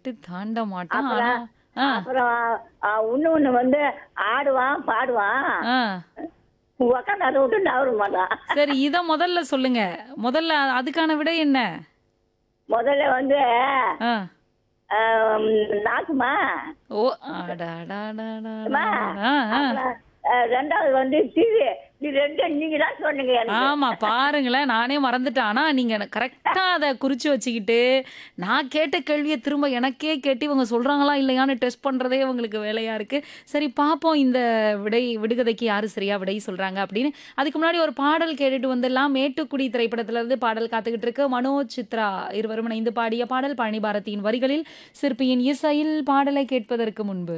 விட்டு தாண்ட மாட்டான் அப்புறம் ஆனா ஆ அப்புறம் இன்னொன்னு வந்து ஆடுவான் பாடுவான் ஆ உக்காந்து அதை விட்டு நவர மாட்டான் சரி இத முதல்ல சொல்லுங்க முதல்ல அதுக்கான விடை என்ன முதல்ல வந்து ஆ ஆம், நாக்குமா ஓ அடாடாடாடாடா. அம்மா, ஆ, ஆ. அப்புறம், அஹ், ரெண்டாவது வந்து டிவி இது ரெண்டும் நீங்க தான் சொன்னீங்க எனக்கு ஆமா பாருங்களேன் நானே மறந்துட்டேன் ஆனா நீங்க கரெக்டா அதை குறிச்சு வச்சுக்கிட்டு நான் கேட்ட கேள்வியை திரும்ப எனக்கே கேட்டு இவங்க சொல்றாங்களா இல்லையான்னு டெஸ்ட் பண்றதே உங்களுக்கு வேலையா இருக்கு சரி பாப்போம் இந்த விடை விடுகதைக்கு யாரு சரியா விடை சொல்றாங்க அப்படின்னு அதுக்கு முன்னாடி ஒரு பாடல் கேட்டுட்டு வந்துடலாம் மேட்டுக்குடி திரைப்படத்துல இருந்து பாடல் காத்துக்கிட்டு இருக்கு மனோஜ் சித்ரா இருவரும் இணைந்து பாடிய பாடல் பழனி பாரதியின் வரிகளில் சிற்பியின் இசையில் பாடலை கேட்பதற்கு முன்பு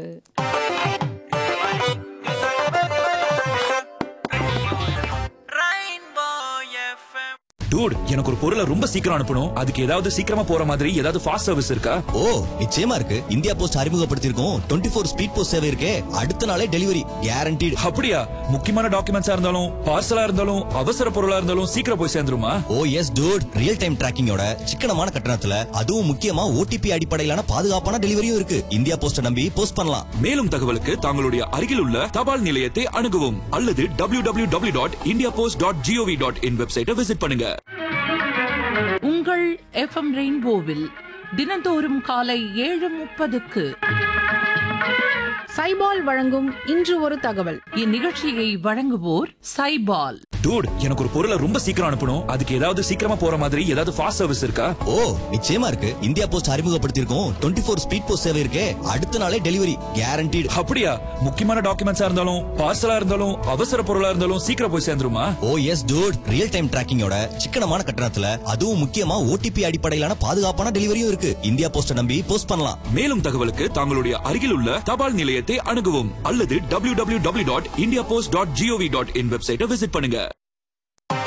டூட் எனக்கு ஒரு பொருளை ரொம்ப சீக்கிரம் அனுப்பணும் அதுக்கு ஏதாவது சீக்கிரமா போற மாதிரி ஏதாவது ஃபாஸ்ட் சர்வீஸ் இருக்கா ஓ நிச்சயமா இருக்கு இந்தியா போஸ்ட் அறிமுகப்படுத்தியிருக்கோம் டுவெண்ட்டி ஃபோர் ஸ்பீட் போஸ்ட் சேவை இருக்கே அடுத்த நாளே டெலிவரி கேரண்டீடு அப்படியா முக்கியமான டாக்குமெண்ட்ஸா இருந்தாலும் பார்சலா இருந்தாலும் அவசர பொருளா இருந்தாலும் சீக்கிரம் போய் சேர்ந்துருமா oh yes dude real time டிராக்கிங்கோட சிக்கனமான கட்டணத்துல அதுவும் முக்கியமா ஓடிபி அடிப்படையிலான பாதுகாப்பான டெலிவரியும் இருக்கு இந்தியா போஸ்ட நம்பி போஸ்ட் பண்ணலாம் மேலும் தகவலுக்கு தங்களுடைய அருகில் உள்ள தபால் நிலையத்தை அணுகவும் அல்லது W W W dot India post dot gov dot in வெப்சைட்டை விசிட் பண்ணுங்க உங்கள் எஃப்எம் ரெயின்போவில் தினந்தோறும் காலை ஏழு முப்பதுக்கு சைபால் வழங்கும் இன்று ஒரு தகவல் இந்நிகழ்ச்சியை வழங்குவோர் சைபால் டூட் எனக்கு ஒரு பொருளை ரொம்ப சீக்கிரம் அனுப்பணும் அதுக்கு ஏதாவது சீக்கிரமா போற மாதிரி ஏதாவது ஃபாஸ்ட் சர்வீஸ் இருக்கா ஓ நிச்சயமா இருக்கு இந்தியா போஸ்ட் அறிமுகப்படுத்தியிருக்கோம் டுவெண்ட்டி ஃபோர் ஸ்பீட் போஸ்ட் சேவை இருக்கே அடுத்த நாளே டெலிவரி கேரண்டீடு அப்படியா முக்கியமான டாக்குமெண்ட்ஸா இருந்தாலும் பார்சலா இருந்தாலும் அவசர பொருளா இருந்தாலும் சீக்கிரம் போய் சேர்ந்துருமா oh yes dude real time டிராக்கிங்கோட சிக்கனமான கட்டணத்துல அதுவும் முக்கியமா ஓடிபி அடிப்படையிலான பாதுகாப்பான டெலிவரியும் இருக்கு இந்தியா போஸ்ட நம்பி போஸ்ட் பண்ணலாம் மேலும் தகவலுக்கு தங்களுடைய அருகில் உள்ள தபால் நிலையத்தை அணுகவும் அல்லது W W W dot India post dot gov dot in வெப்சைட்டை விசிட் பண்ணுங்க